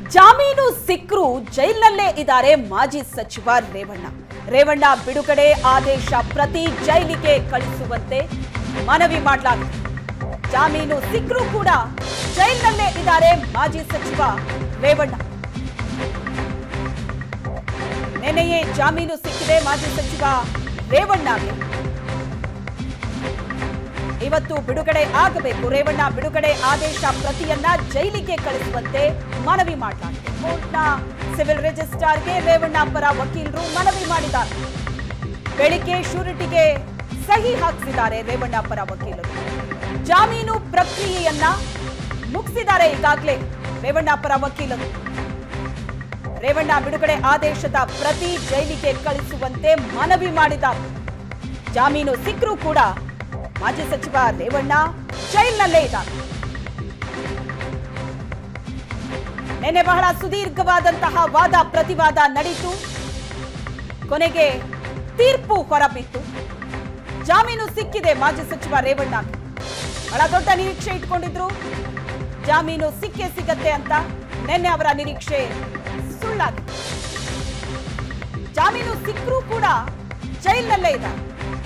ಜಾಮೀನು ಸಿಕ್ಕರು ಜೈಲಿನಲ್ಲೇ ಇದ್ದಾರೆ ಮಾಜಿ ಸಚಿವ ರೇವಣ್ಣ ರೇವಣ್ಣ ಬಿಡುಗಡೆ ಆದೇಶ ಪ್ರತಿ ಜೈಲಿಗೆ ಕಳಿಸುವಂತೆ ಮನವಿ ಮಾಡಲಾಗಿದೆ ಜಾಮೀನು ಸಿಕ್ಕರು ಕೂಡ ಜೈಲಿನಲ್ಲೇ ಇದ್ದಾರೆ ಮಾಜಿ ಸಚಿವ ರೇವಣ್ಣ ನೆನೆಯೇ ಜಾಮೀನು ಸಿಕ್ಕಿದೆ ಮಾಜಿ ಸಚಿವ ರೇವಣ್ಣಗೆ ಇವತ್ತು ಬಿಡುಗಡೆ ಆಗಬೇಕು ರೇವಣ್ಣ ಬಿಡುಗಡೆ ಆದೇಶ ಪ್ರತಿಯನ್ನ ಜೈಲಿಗೆ ಕಳಿಸುವಂತೆ ಮನವಿ ಮಾಡಲಾಗಿದೆ ಕೋರ್ಟ್ನ ಸಿವಿಲ್ ರಿಜಿಸ್ಟ್ರಾರ್ಗೆ ರೇವಣ್ಣ ಪರ ವಕೀಲರು ಮನವಿ ಮಾಡಿದ್ದಾರೆ ಬೆಳಿಗ್ಗೆ ಶೂರಿಟಿಗೆ ಸಹಿ ಹಾಕಿಸಿದ್ದಾರೆ ರೇವಣ್ಣ ಪರ ವಕೀಲರು ಜಾಮೀನು ಪ್ರಕ್ರಿಯೆಯನ್ನ ಮುಗಿಸಿದ್ದಾರೆ ಈಗಾಗಲೇ ರೇವಣ್ಣ ಪರ ವಕೀಲರು ರೇವಣ್ಣ ಬಿಡುಗಡೆ ಆದೇಶದ ಪ್ರತಿ ಜೈಲಿಗೆ ಕಳಿಸುವಂತೆ ಮನವಿ ಮಾಡಿದ್ದಾರೆ ಜಾಮೀನು ಸಿಕ್ಕರೂ ಕೂಡ ಮಾಜಿ ಸಚಿವ ರೇವಣ್ಣ ಜೈಲಿನಲ್ಲೇ ಇದ್ದಾರೆ ನಿನ್ನೆ ಬಹಳ ಸುದೀರ್ಘವಾದಂತಹ ವಾದ ಪ್ರತಿವಾದ ನಡೀತು ಕೊನೆಗೆ ತೀರ್ಪು ಹೊರಬಿತ್ತು ಜಾಮೀನು ಸಿಕ್ಕಿದೆ ಮಾಜಿ ಸಚಿವ ರೇವಣ್ಣ ಬಹಳ ದೊಡ್ಡ ನಿರೀಕ್ಷೆ ಇಟ್ಕೊಂಡಿದ್ರು ಜಾಮೀನು ಸಿಕ್ಕೇ ಸಿಗತ್ತೆ ಅಂತ ನಿನ್ನೆ ಅವರ ನಿರೀಕ್ಷೆ ಸುಳ್ಳಾಗಿದೆ ಜಾಮೀನು ಸಿಕ್ಕರೂ ಕೂಡ ಜೈಲಿನಲ್ಲೇ ಇದ್ದಾರೆ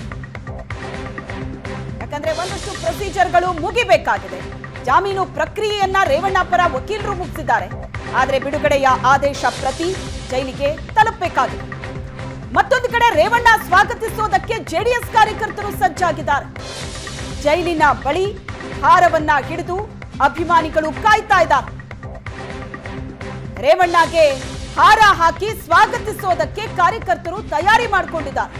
ಯಾಕಂದ್ರೆ ಒಂದಷ್ಟು ಪ್ರೊಸೀಜರ್ಗಳು ಮುಗಿಬೇಕಾಗಿದೆ ಜಾಮೀನು ಪ್ರಕ್ರಿಯೆಯನ್ನ ರೇವಣ್ಣ ಪರ ವಕೀಲರು ಮುಗಿಸಿದ್ದಾರೆ ಆದ್ರೆ ಬಿಡುಗಡೆಯ ಆದೇಶ ಪ್ರತಿ ಜೈಲಿಗೆ ತಲುಪಬೇಕಾಗಿದೆ ಮತ್ತೊಂದು ಕಡೆ ರೇವಣ್ಣ ಸ್ವಾಗತಿಸೋದಕ್ಕೆ ಜೆಡಿಎಸ್ ಕಾರ್ಯಕರ್ತರು ಸಜ್ಜಾಗಿದ್ದಾರೆ ಜೈಲಿನ ಬಳಿ ಹಾರವನ್ನ ಹಿಡಿದು ಅಭಿಮಾನಿಗಳು ಕಾಯ್ತಾ ಇದ್ದಾರೆ ರೇವಣ್ಣಗೆ ಹಾರ ಹಾಕಿ ಸ್ವಾಗತಿಸೋದಕ್ಕೆ ಕಾರ್ಯಕರ್ತರು ತಯಾರಿ ಮಾಡಿಕೊಂಡಿದ್ದಾರೆ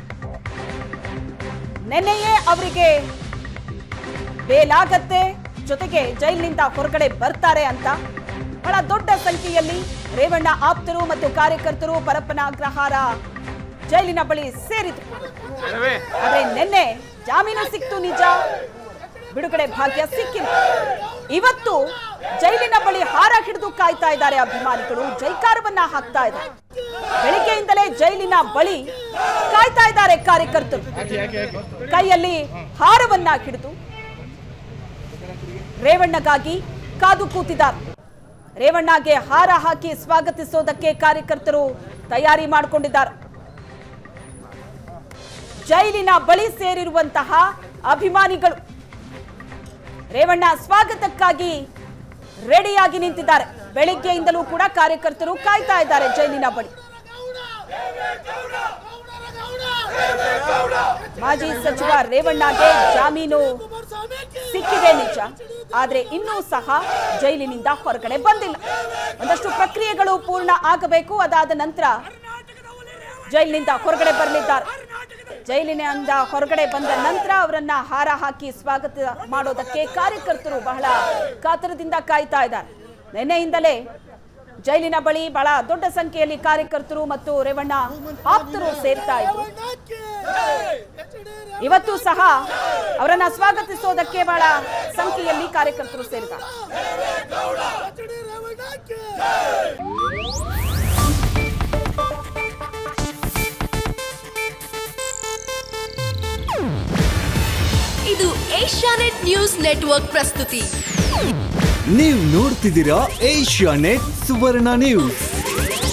ನೆನ್ನೆಯೇ ಅವರಿಗೆ ಬೇಲಾಗತ್ತೆ ಜೊತೆಗೆ ಜೈಲಿನಿಂದ ಹೊರಗಡೆ ಬರ್ತಾರೆ ಅಂತ ಬಹಳ ದೊಡ್ಡ ಸಂಖ್ಯೆಯಲ್ಲಿ ರೇವಣ್ಣ ಆಪ್ತರು ಮತ್ತು ಕಾರ್ಯಕರ್ತರು ಪರಪ್ಪನ ಅಗ್ರಹಾರ ಜೈಲಿನ ಬಳಿ ಸೇರಿದ್ರು ಆದ್ರೆ ನಿನ್ನೆ ಜಾಮೀನು ಸಿಕ್ತು ನಿಜ ಬಿಡುಗಡೆ ಭಾಗ್ಯ ಸಿಕ್ಕಿಲ್ಲ ಇವತ್ತು ಜೈಲಿನ ಬಳಿ ಹಾರ ಹಿಡಿದು ಕಾಯ್ತಾ ಇದ್ದಾರೆ ಅಭಿಮಾನಿಗಳು ಜೈಕಾರವನ್ನ ಹಾಕ್ತಾ ಇದ್ದಾರೆ ಬೆಳಿಗ್ಗೆಯಿಂದಲೇ ಜೈಲಿನ ಬಳಿ ಕಾಯ್ತಾ ಇದ್ದಾರೆ ಕಾರ್ಯಕರ್ತರು ಕೈಯಲ್ಲಿ ಹಾರವನ್ನ ಹಿಡಿದು ರೇವಣ್ಣಗಾಗಿ ಕಾದು ಕೂತಿದ್ದಾರೆ ರೇವಣ್ಣಗೆ ಹಾರ ಹಾಕಿ ಸ್ವಾಗತಿಸೋದಕ್ಕೆ ಕಾರ್ಯಕರ್ತರು ತಯಾರಿ ಮಾಡಿಕೊಂಡಿದ್ದಾರೆ ಜೈಲಿನ ಬಳಿ ಸೇರಿರುವಂತಹ ಅಭಿಮಾನಿಗಳು ರೇವಣ್ಣ ಸ್ವಾಗತಕ್ಕಾಗಿ ರೆಡಿಯಾಗಿ ನಿಂತಿದ್ದಾರೆ ಬೆಳಿಗ್ಗೆಯಿಂದಲೂ ಕೂಡ ಕಾರ್ಯಕರ್ತರು ಕಾಯ್ತಾ ಇದ್ದಾರೆ ಜೈಲಿನ ಬಳಿ ಮಾಜಿ ಸಚಿವ ರೇವಣ್ಣಗೆ ಜಾಮೀನು ಸಿಕ್ಕಿದೆ ನಿಜ ಆದ್ರೆ ಇನ್ನೂ ಸಹ ಜೈಲಿನಿಂದ ಹೊರಗಡೆ ಬಂದಿಲ್ಲ ಒಂದಷ್ಟು ಪ್ರಕ್ರಿಯೆಗಳು ಪೂರ್ಣ ಆಗಬೇಕು ಅದಾದ ನಂತರ ಜೈಲಿನಿಂದ ಹೊರಗಡೆ ಬರಲಿದ್ದಾರೆ ಜೈಲಿನಿಂದ ಹೊರಗಡೆ ಬಂದ ನಂತರ ಅವರನ್ನ ಹಾರ ಹಾಕಿ ಸ್ವಾಗತ ಮಾಡೋದಕ್ಕೆ ಕಾರ್ಯಕರ್ತರು ಬಹಳ ಕಾತರದಿಂದ ಕಾಯ್ತಾ ಇದ್ದಾರೆ ನಿನ್ನೆಯಿಂದಲೇ ಜೈಲಿನ ಬಳಿ ಬಹಳ ದೊಡ್ಡ ಸಂಖ್ಯೆಯಲ್ಲಿ ಕಾರ್ಯಕರ್ತರು ಮತ್ತು ರೇವಣ್ಣ ಆಪ್ತರು ಸೇರ್ತಾ ಇದ್ರು ಇವತ್ತು ಸಹ ಅವರನ್ನ ಸ್ವಾಗತಿಸೋದಕ್ಕೆ ಬಹಳ ಸಂಖ್ಯೆಯಲ್ಲಿ ಕಾರ್ಯಕರ್ತರು ಸೇರಿದ್ದಾರೆ ಇದು ಏಷ್ಯಾನೆಟ್ ನ್ಯೂಸ್ ನೆಟ್ವರ್ಕ್ ಪ್ರಸ್ತುತಿ ನೀವು ನೋಡ್ತಿದ್ದೀರಾ ಏಷ್ಯಾ ನೆಟ್ ಸುವರ್ಣ ನ್ಯೂಸ್